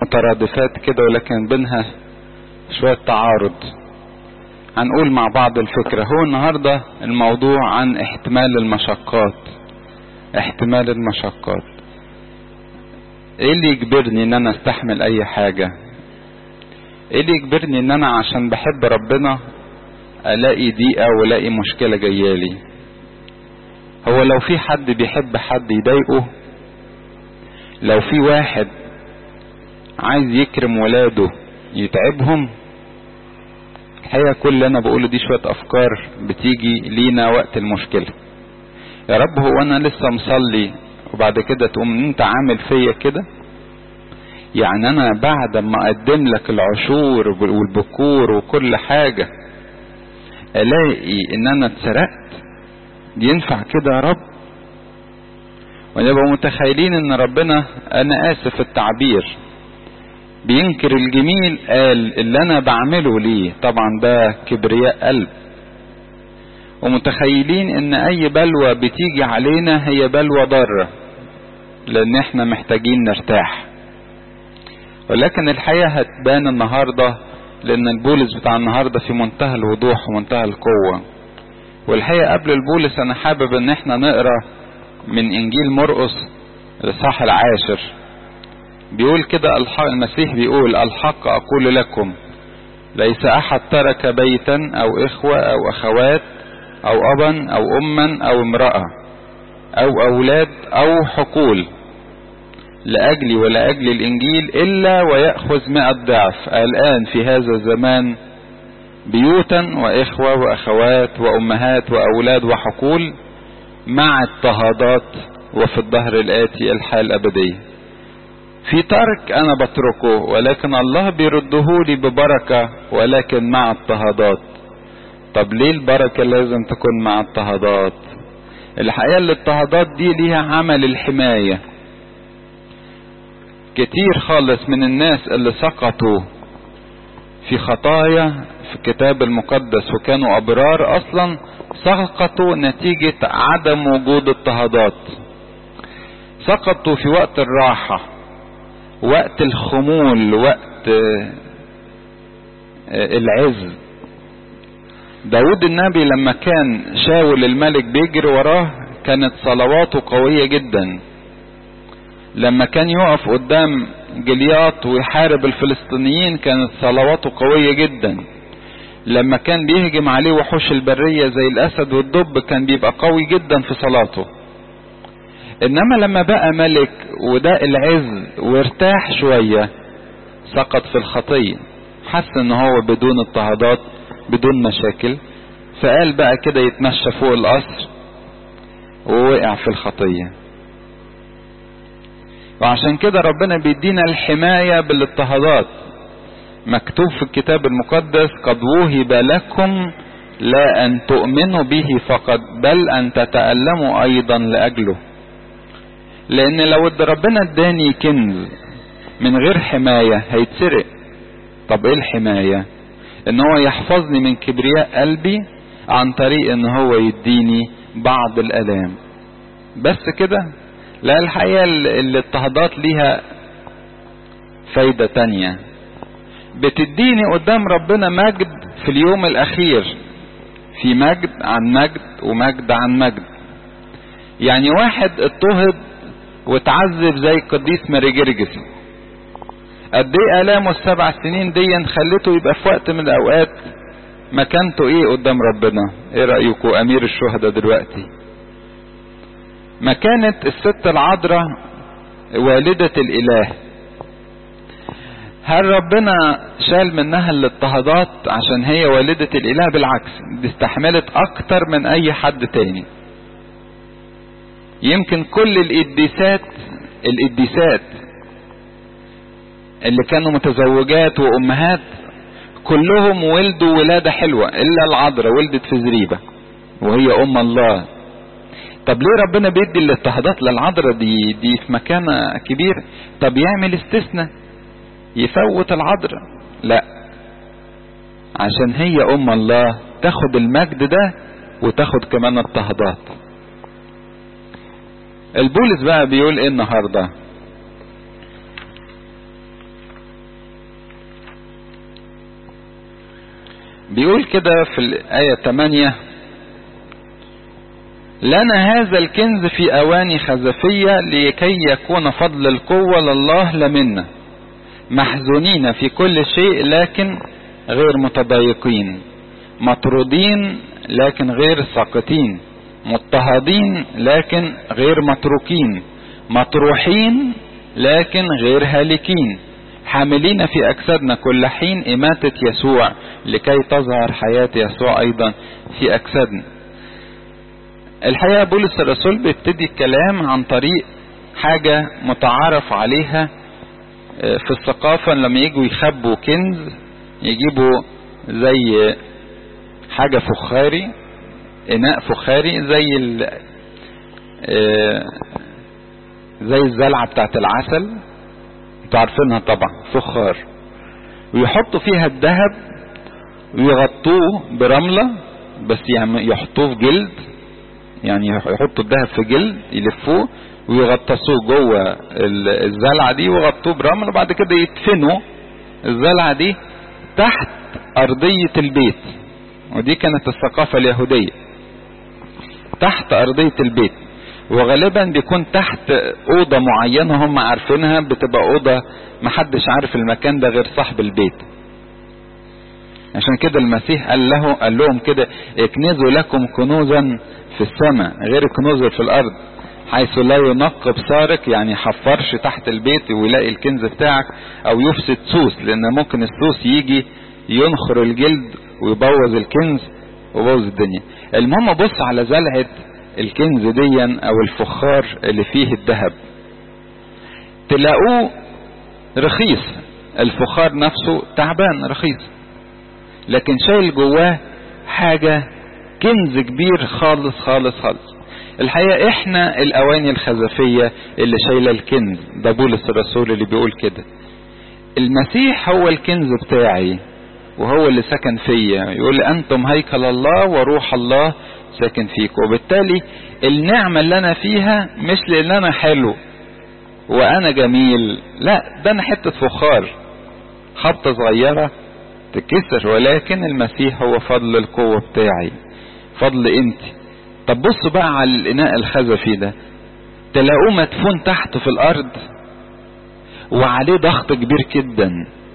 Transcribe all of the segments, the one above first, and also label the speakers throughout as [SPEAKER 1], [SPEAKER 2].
[SPEAKER 1] مترادفات كده ولكن بينها شوية تعارض هنقول مع بعض الفكرة هو النهاردة الموضوع عن احتمال المشقات احتمال المشقات ايه اللي يجبرني ان انا استحمل اي حاجة ايه اللي يجبرني ان انا عشان بحب ربنا الاقي ضيقة والاقي مشكلة جايالي هو لو في حد بيحب حد يضايقه لو في واحد عايز يكرم ولاده يتعبهم الحقيقة كل اللي انا بقوله دي شوية افكار بتيجي لينا وقت المشكلة يا رب هو انا لسه مصلي وبعد كده تقوم انت عامل فيا كده يعني انا بعد ما اقدم لك العشور والبكور وكل حاجة الاقي ان انا اتسرقت ينفع كده يا رب ونبقى متخيلين ان ربنا انا اسف التعبير بينكر الجميل قال اللي انا بعمله ليه طبعا ده كبرياء قلب ومتخيلين ان اي بلوى بتيجي علينا هي بلوى ضارة لان احنا محتاجين نرتاح ولكن الحقيقة هتبان النهاردة لان البولس بتاع النهاردة في منتهى الوضوح ومنتهى القوة والحقيقة قبل البولس انا حابب ان احنا نقرأ من انجيل مرقس الاصحاح العاشر بيقول كده المسيح بيقول الحق اقول لكم ليس احد ترك بيتا او اخوة او اخوات او ابا او اما او امرأة او اولاد او حقول لاجلي ولاجل الانجيل الا ويأخذ مئة ضعف الان في هذا الزمان بيوتا واخوة واخوات وامهات واولاد وحقول مع اضطهادات وفي الظهر الاتي الحياة الابدية في ترك انا بتركه ولكن الله بيرده لي ببركة ولكن مع اضطهادات طب ليه البركة لازم تكون مع اضطهادات الحقيقة الاضطهادات دي ليها عمل الحماية كتير خالص من الناس اللي سقطوا في خطايا في الكتاب المقدس وكانوا أبرار أصلا سقطوا نتيجة عدم وجود اضطهادات سقطوا في وقت الراحة وقت الخمول وقت العز داود النبي لما كان شاول الملك بيجري وراه كانت صلواته قوية جدا لما كان يقف قدام جلياط ويحارب الفلسطينيين كانت صلواته قوية جدا لما كان بيهجم عليه وحوش البرية زي الأسد والدب كان بيبقى قوي جدا في صلاته إنما لما بقى ملك وده العز وارتاح شوية سقط في الخطية حس ان هو بدون اضطهادات بدون مشاكل فقال بقى كده يتمشى فوق القصر ووقع في الخطية وعشان كده ربنا بيدينا الحماية بالاضطهادات مكتوب في الكتاب المقدس قد وهب لكم لا ان تؤمنوا به فقط بل ان تتألموا ايضا لاجله لان لو ربنا اداني كنز من غير حماية هيتسرق طب ايه الحماية ان هو يحفظني من كبرياء قلبي عن طريق ان هو يديني بعض الالام بس كده لا الحقيقة الاضطهادات ليها فايدة تانية بتديني قدام ربنا مجد في اليوم الاخير في مجد عن مجد ومجد عن مجد يعني واحد اضطهد وتعذب زي القديس ماري جرجس قد ايه الامه السبع سنين دي خلته يبقى في وقت من الاوقات مكانته ايه قدام ربنا ايه رايكم امير الشهداء دلوقتي مكانة الست العذراء والدة الاله هل ربنا شال منها الاضطهادات عشان هي والدة الاله بالعكس دي استحملت اكتر من اي حد تاني يمكن كل القديسات القديسات اللي كانوا متزوجات وامهات كلهم ولدوا ولادة حلوة الا العذراء ولدت في زريبة وهي ام الله طب ليه ربنا بيدي الاضطهادات للعذراء دي دي في مكانة كبير طب يعمل استثناء يفوت العذراء لا عشان هي ام الله تاخد المجد ده وتاخد كمان اضطهادات البولس بقى بيقول ايه النهارده بيقول كده في الآية 8 لنا هذا الكنز في أواني خزفية لكي يكون فضل القوة لله لمنا محزونين في كل شيء لكن غير متضايقين مطرودين لكن غير ساقطين مضطهدين لكن غير متروكين مطروحين لكن غير هالكين حاملين في أجسادنا كل حين إماتة يسوع لكي تظهر حياة يسوع أيضا في أجسادنا الحقيقة بولس الرسول بيبتدي الكلام عن طريق حاجة متعارف عليها في الثقافة لما يجوا يخبوا كنز يجيبوا زي حاجة فخاري إناء فخاري زي ال زي الزلعة بتاعت العسل انتوا عارفينها طبعا فخار ويحطوا فيها الذهب ويغطوه برملة بس يعني يحطوه في جلد يعني يحطوا الذهب في جلد يلفوه ويغطسوه جوه الزلعة دي ويغطوه برمل وبعد كده يدفنوا الزلعة دي تحت أرضية البيت ودي كانت الثقافة اليهودية تحت أرضية البيت وغالبا بيكون تحت أوضة معينة هم عارفينها بتبقى أوضة محدش عارف المكان ده غير صاحب البيت عشان كده المسيح قال له قال لهم كده اكنزوا لكم كنوزا في السماء غير الكنوز في الارض حيث لا ينقب سارق يعني حفرش تحت البيت ويلاقي الكنز بتاعك او يفسد سوس لان ممكن السوس يجي ينخر الجلد ويبوظ الكنز ويبوظ الدنيا المهم بص على زلعة الكنز ديا او الفخار اللي فيه الذهب تلاقوه رخيص الفخار نفسه تعبان رخيص لكن شايل جواه حاجة كنز كبير خالص خالص خالص الحقيقة احنا الاواني الخزفية اللي شايلة الكنز ده بولس الرسول اللي بيقول كده المسيح هو الكنز بتاعي وهو اللي سكن فيا يقول انتم هيكل الله وروح الله ساكن فيك وبالتالي النعمة اللي انا فيها مش لان انا حلو وانا جميل لا ده انا حتة فخار خبطة صغيرة تكسر ولكن المسيح هو فضل القوة بتاعي فضل انت طب بصوا بقى على الاناء الخزفي ده تلاقوه مدفون تحت في الارض وعليه ضغط كبير جدا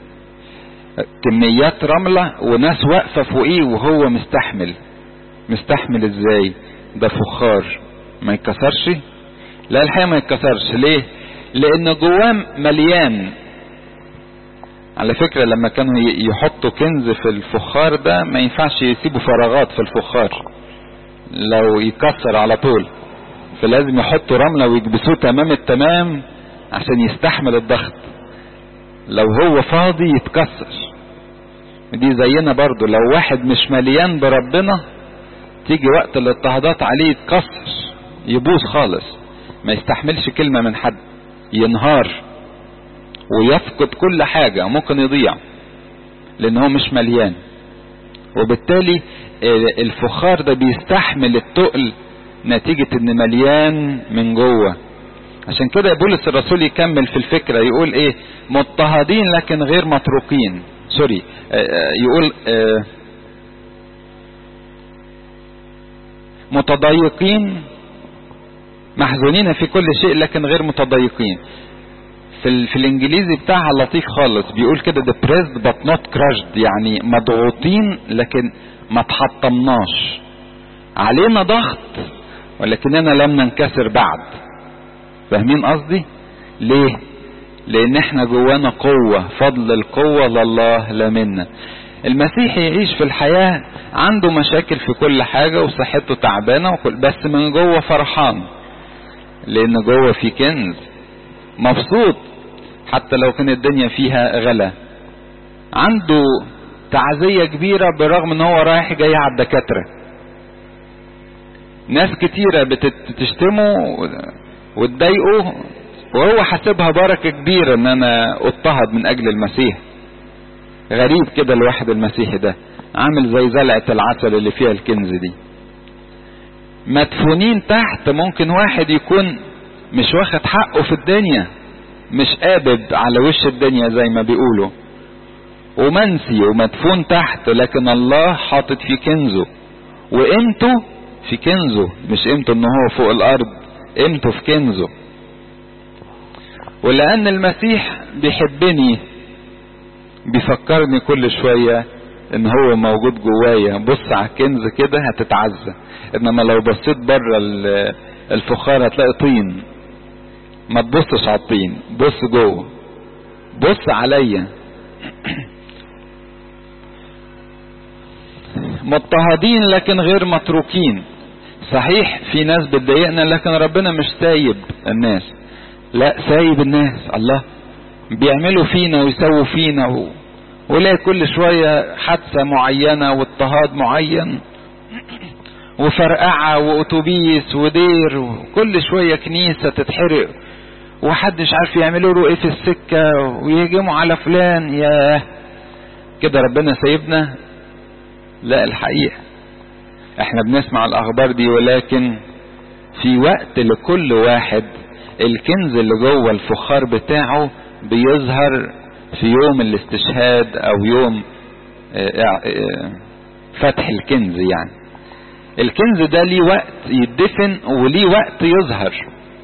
[SPEAKER 1] كميات رملة وناس واقفة فوقيه وهو مستحمل مستحمل ازاي ده فخار ما يتكسرش لا الحقيقة ما يتكسرش ليه لان جواه مليان على فكرة لما كانوا يحطوا كنز في الفخار ده ما ينفعش يسيبوا فراغات في الفخار لو يكسر على طول فلازم يحطوا رملة ويكبسوه تمام التمام عشان يستحمل الضغط لو هو فاضي يتكسر دي زينا برضو لو واحد مش مليان بربنا تيجي وقت الاضطهادات عليه يتكسر يبوظ خالص ما يستحملش كلمة من حد ينهار ويفقد كل حاجة ممكن يضيع لان هو مش مليان وبالتالي الفخار ده بيستحمل التقل نتيجة ان مليان من جوه عشان كده بولس الرسول يكمل في الفكرة يقول ايه مضطهدين لكن غير متروكين سوري يقول متضايقين محزونين في كل شيء لكن غير متضايقين في, ال... في الانجليزي بتاعها لطيف خالص بيقول كده depressed but not crushed يعني مضغوطين لكن ما تحطمناش علينا ضغط ولكننا لم ننكسر بعد فاهمين قصدي ليه لان احنا جوانا قوة فضل القوة لله لا منا المسيح يعيش في الحياة عنده مشاكل في كل حاجة وصحته تعبانة وكل بس من جوه فرحان لان جوه في كنز مبسوط حتى لو كانت الدنيا فيها غلا عنده تعزية كبيرة بالرغم ان هو رايح جاي على الدكاترة ناس كتيرة بتشتمه وتضايقه وهو حاسبها بركة كبيرة ان انا اضطهد من اجل المسيح غريب كده الواحد المسيحي ده عامل زي زلعة العسل اللي فيها الكنز دي مدفونين تحت ممكن واحد يكون مش واخد حقه في الدنيا مش قابض على وش الدنيا زي ما بيقولوا ومنسي ومدفون تحت لكن الله حاطط فيه كنزه وقيمته في كنزه مش قيمته ان هو فوق الارض قيمته في كنزه ولان المسيح بيحبني بيفكرني كل شوية ان هو موجود جوايا بص على الكنز كده هتتعزى انما لو بصيت بره الفخار هتلاقي طين ما تبصش على الطين بص جوه بص عليا مضطهدين لكن غير متروكين صحيح في ناس بتضايقنا لكن ربنا مش سايب الناس لا سايب الناس الله بيعملوا فينا ويسووا فينا و... ولا كل شوية حادثة معينة واضطهاد معين وفرقعة واتوبيس ودير وكل شوية كنيسة تتحرق وحدش عارف يعملوا له ايه في السكة ويهجموا على فلان ياه كده ربنا سايبنا لا الحقيقة احنا بنسمع الاخبار دي ولكن في وقت لكل واحد الكنز اللي جوه الفخار بتاعه بيظهر في يوم الاستشهاد او يوم فتح الكنز يعني الكنز ده ليه وقت يدفن وليه وقت يظهر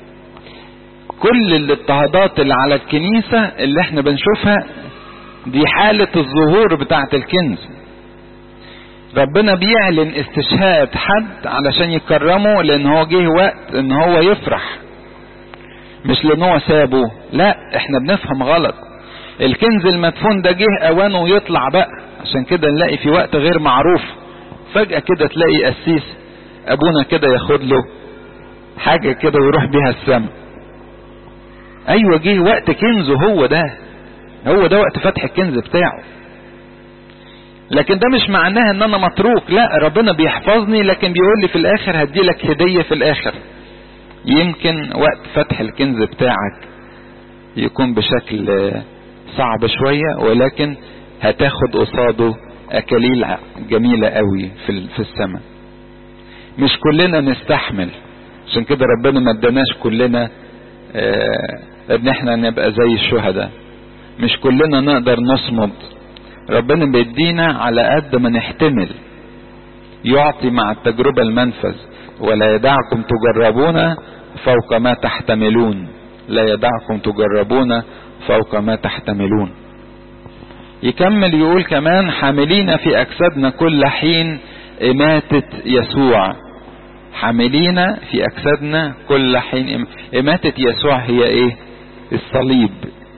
[SPEAKER 1] كل الاضطهادات اللي على الكنيسة اللي احنا بنشوفها دي حالة الظهور بتاعة الكنز ربنا بيعلن استشهاد حد علشان يكرمه لان هو جه وقت ان هو يفرح مش لان هو سابه لا احنا بنفهم غلط الكنز المدفون ده جه اوانه يطلع بقى عشان كده نلاقي في وقت غير معروف فجأة كده تلاقي قسيس ابونا كده ياخد له حاجة كده ويروح بيها السما ايوه جه وقت كنزه هو ده هو ده وقت فتح الكنز بتاعه لكن ده مش معناه ان انا متروك لا ربنا بيحفظني لكن بيقول لي في الاخر هدي لك هدية في الاخر يمكن وقت فتح الكنز بتاعك يكون بشكل صعب شوية ولكن هتاخد قصاده اكاليل جميلة قوي في في السماء مش كلنا نستحمل عشان كده ربنا ما اداناش كلنا اه ان احنا نبقى زي الشهداء مش كلنا نقدر نصمد ربنا بيدينا على قد ما نحتمل يعطي مع التجربة المنفذ ولا يدعكم تجربون فوق ما تحتملون لا يدعكم تجربون فوق ما تحتملون يكمل يقول كمان حاملين في أجسادنا كل حين إماتة يسوع حاملين في أجسادنا كل حين إماتة يسوع هي إيه الصليب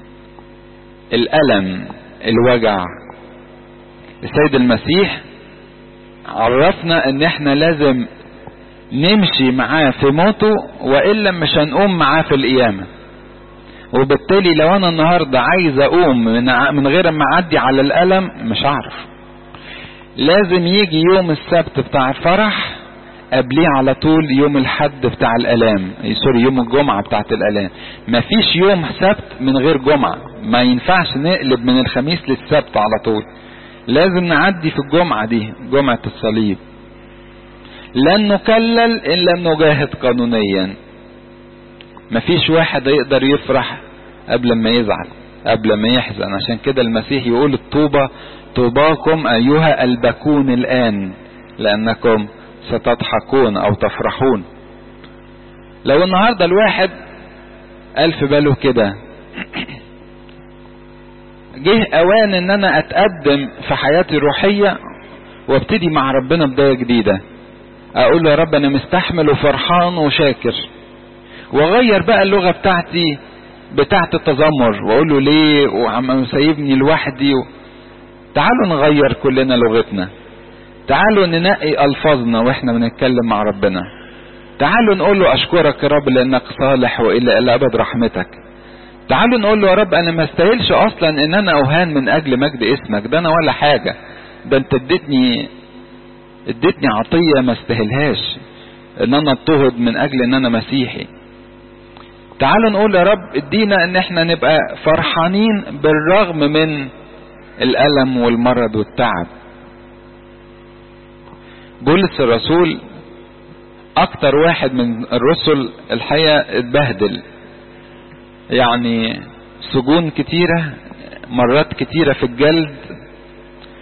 [SPEAKER 1] الألم الوجع السيد المسيح عرفنا ان احنا لازم نمشي معاه في موته والا مش هنقوم معاه في القيامة وبالتالي لو انا النهاردة عايز اقوم من, من غير ما اعدي على الالم مش هعرف لازم يجي يوم السبت بتاع الفرح قبليه على طول يوم الحد بتاع الالام سوري يوم الجمعة بتاعت الالام مفيش يوم سبت من غير جمعة ما ينفعش نقلب من الخميس للسبت على طول لازم نعدي في الجمعة دي جمعة الصليب لن نكلل إن لم نجاهد قانونيا مفيش واحد يقدر يفرح قبل ما يزعل قبل ما يحزن عشان كده المسيح يقول الطوبة طوباكم أيها البكون الآن لأنكم ستضحكون أو تفرحون لو النهاردة الواحد قال في باله كده جه اوان ان انا اتقدم في حياتي الروحية وابتدي مع ربنا بداية جديدة اقول له يا رب انا مستحمل وفرحان وشاكر واغير بقى اللغة بتاعتي بتاعت التذمر واقول له ليه وعم سايبني لوحدي و... تعالوا نغير كلنا لغتنا تعالوا ننقي الفاظنا واحنا بنتكلم مع ربنا تعالوا نقول له اشكرك يا رب لانك صالح والى الى ابد رحمتك تعالوا نقول له يا رب انا ما استاهلش اصلا ان انا اوهان من اجل مجد اسمك ده انا ولا حاجة ده انت اديتني اديتني عطية ما استاهلهاش ان انا اضطهد من اجل ان انا مسيحي تعالوا نقول يا رب ادينا ان احنا نبقى فرحانين بالرغم من الالم والمرض والتعب بولس الرسول اكتر واحد من الرسل الحقيقة اتبهدل يعني سجون كتيرة مرات كتيرة في الجلد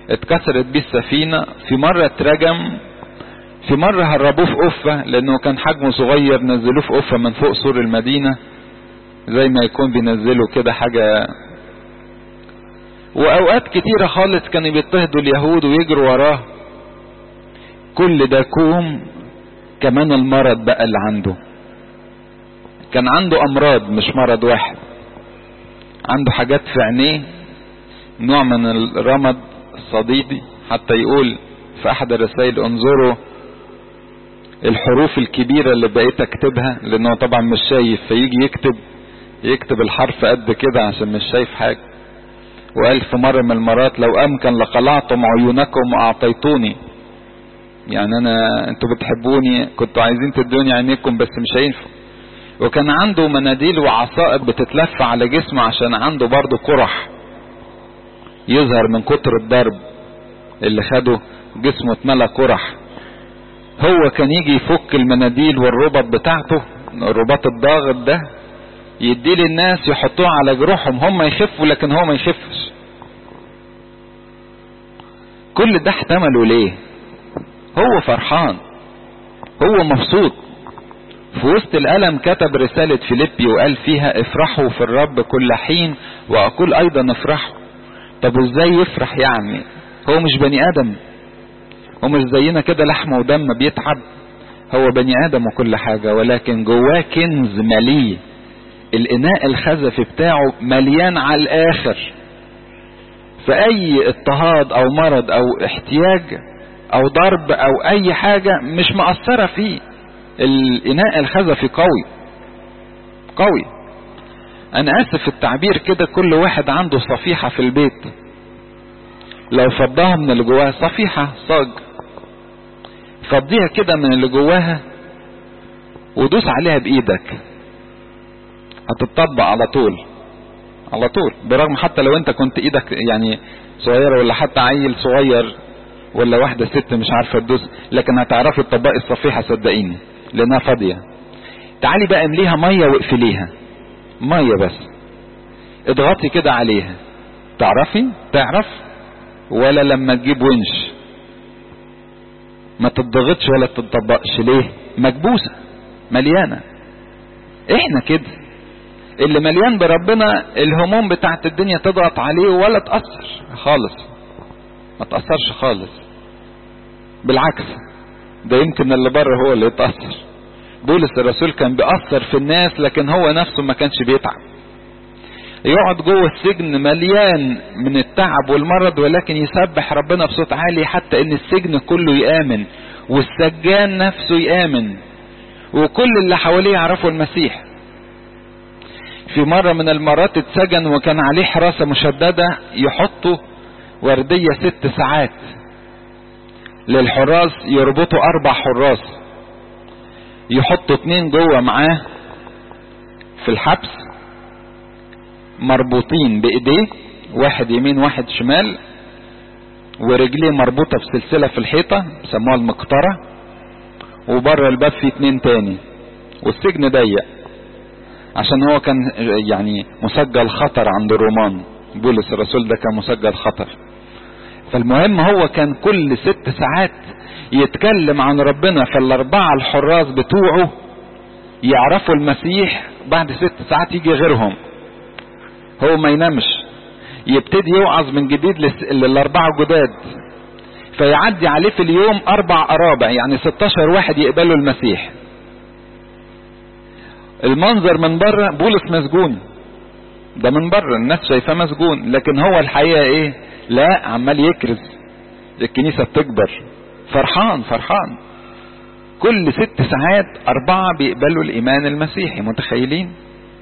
[SPEAKER 1] اتكسرت بيه السفينة في مرة اترجم في مرة هربوه في قفة لانه كان حجمه صغير نزلوه في قفة من فوق سور المدينة زي ما يكون بينزلوا كده حاجة واوقات كتيرة خالص كانوا بيضطهدوا اليهود ويجروا وراه كل ده كوم كمان المرض بقى اللي عنده كان عنده امراض مش مرض واحد عنده حاجات في عينيه نوع من الرمد الصديدي حتى يقول في احد الرسائل انظروا الحروف الكبيرة اللي بقيت اكتبها لانه طبعا مش شايف فيجي يكتب يكتب الحرف قد كده عشان مش شايف حاجة وقال في مرة من المرات لو امكن لقلعتم عيونكم واعطيتوني يعني انا انتوا بتحبوني كنتوا عايزين تدوني عينيكم بس مش هينفع وكان عنده مناديل وعصائب بتتلف على جسمه عشان عنده برضه قرح يظهر من كتر الضرب اللي خده جسمه اتملى قرح هو كان يجي يفك المناديل والربط بتاعته الرباط الضاغط ده يديه للناس يحطوه على جروحهم هم يخفوا لكن هو ما يخفش كل ده احتمله ليه هو فرحان هو مبسوط في وسط الألم كتب رسالة فيليبي وقال فيها افرحوا في الرب كل حين وأقول أيضا افرحوا طب وازاي يفرح يعني هو مش بني آدم هو مش زينا كده لحمة ودم بيتعب هو بني آدم وكل حاجة ولكن جواه كنز مليء الإناء الخزفي بتاعه مليان على الآخر فأي اضطهاد أو مرض أو احتياج أو ضرب أو أي حاجة مش مأثرة فيه الإناء الخزفي قوي قوي أنا آسف في التعبير كده كل واحد عنده صفيحة في البيت لو فضاها من اللي جواها صفيحة صاج فضيها كده من اللي جواها ودوس عليها بإيدك هتطبق على طول على طول برغم حتى لو انت كنت ايدك يعني صغيرة ولا حتى عيل صغير ولا واحدة ست مش عارفة تدوس لكن هتعرفي تطبقي الصفيحة صدقيني لانها فاضية تعالي بقى امليها مية واقفليها مية بس اضغطي كده عليها تعرفي تعرف ولا لما تجيب ونش ما تضغطش ولا تطبقش ليه مكبوسة مليانة احنا كده اللي مليان بربنا الهموم بتاعت الدنيا تضغط عليه ولا تأثر خالص ما تأثرش خالص بالعكس ده يمكن اللي بره هو اللي يتأثر بولس الرسول كان بيأثر في الناس لكن هو نفسه ما كانش بيتعب يقعد جوه السجن مليان من التعب والمرض ولكن يسبح ربنا بصوت عالي حتى ان السجن كله يآمن والسجان نفسه يآمن وكل اللي حواليه يعرفوا المسيح في مرة من المرات اتسجن وكان عليه حراسة مشددة يحطوا وردية ست ساعات للحراس يربطوا أربع حراس يحطوا اتنين جوه معاه في الحبس مربوطين بإيديه واحد يمين واحد شمال ورجليه مربوطة بسلسلة في الحيطة بيسموها المقطرة وبره الباب في اتنين تاني والسجن ضيق عشان هو كان يعني مسجل خطر عند الرومان بولس الرسول ده كان مسجل خطر فالمهم هو كان كل ست ساعات يتكلم عن ربنا فالاربعة الحراس بتوعه يعرفوا المسيح بعد ست ساعات يجي غيرهم هو ما ينامش يبتدي يوعظ من جديد للاربعة جداد فيعدي عليه في اليوم اربع ارابع يعني 16 واحد يقبلوا المسيح المنظر من بره بولس مسجون ده من بره الناس شايفاه مسجون لكن هو الحقيقه ايه لا عمال يكرز الكنيسه بتكبر فرحان فرحان كل ست ساعات اربعه بيقبلوا الايمان المسيحي متخيلين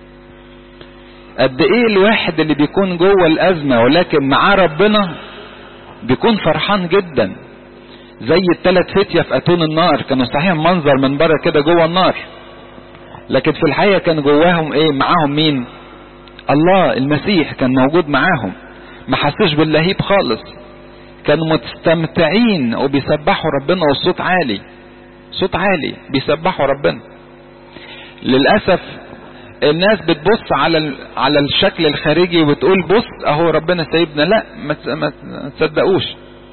[SPEAKER 1] قد ايه الواحد اللي بيكون جوه الازمه ولكن معاه ربنا بيكون فرحان جدا زي الثلاث فتيه في اتون النار كانوا صحيح منظر من بره كده جوه النار لكن في الحقيقة كان جواهم ايه معاهم مين الله المسيح كان موجود معاهم ما حسوش باللهيب خالص كانوا مستمتعين وبيسبحوا ربنا والصوت عالي صوت عالي بيسبحوا ربنا للأسف الناس بتبص على على الشكل الخارجي وبتقول بص اهو ربنا سايبنا لا ما تصدقوش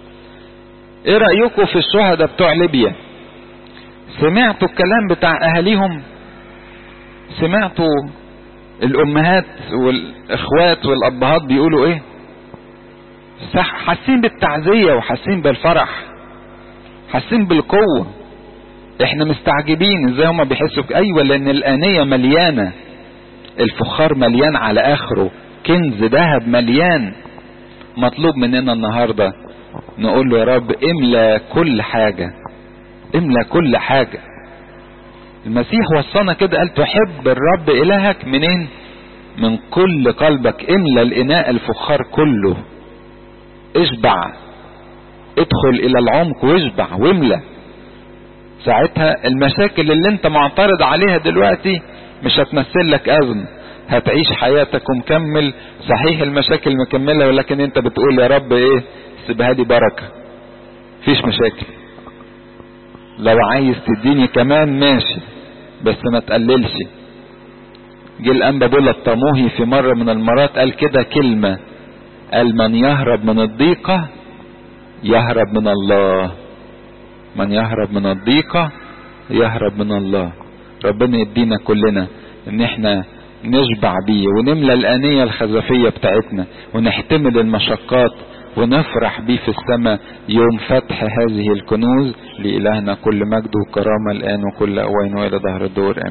[SPEAKER 1] ايه رأيكم في الشهداء بتوع ليبيا سمعتوا الكلام بتاع اهاليهم سمعتوا الامهات والاخوات والابهات بيقولوا ايه صح حاسين بالتعزية وحاسين بالفرح حاسين بالقوة احنا مستعجبين ازاي هما بيحسوا ايوه لان الانية مليانة الفخار مليان على اخره كنز ذهب مليان مطلوب مننا النهاردة نقول له يا رب املى كل حاجة املى كل حاجة المسيح وصانا كده قال تحب الرب الهك منين من كل قلبك املى الاناء الفخار كله اشبع ادخل الى العمق واشبع واملى ساعتها المشاكل اللي انت معترض عليها دلوقتي مش هتمثل لك ازمه هتعيش حياتك ومكمل صحيح المشاكل مكملة ولكن انت بتقول يا رب ايه سيبها لي بركة فيش مشاكل لو عايز تديني كمان ماشي بس ما تقللش جه الانبا بولا الطموهي في مرة من المرات قال كده كلمة قال من يهرب من الضيقة يهرب من الله من يهرب من الضيقة يهرب من الله ربنا يدينا كلنا ان احنا نشبع بيه ونملى الآنية الخزفية بتاعتنا ونحتمل المشقات ونفرح بيه في السماء يوم فتح هذه الكنوز لإلهنا كل مجد وكرامة الآن وكل أوان وإلى ظهر الدور آمين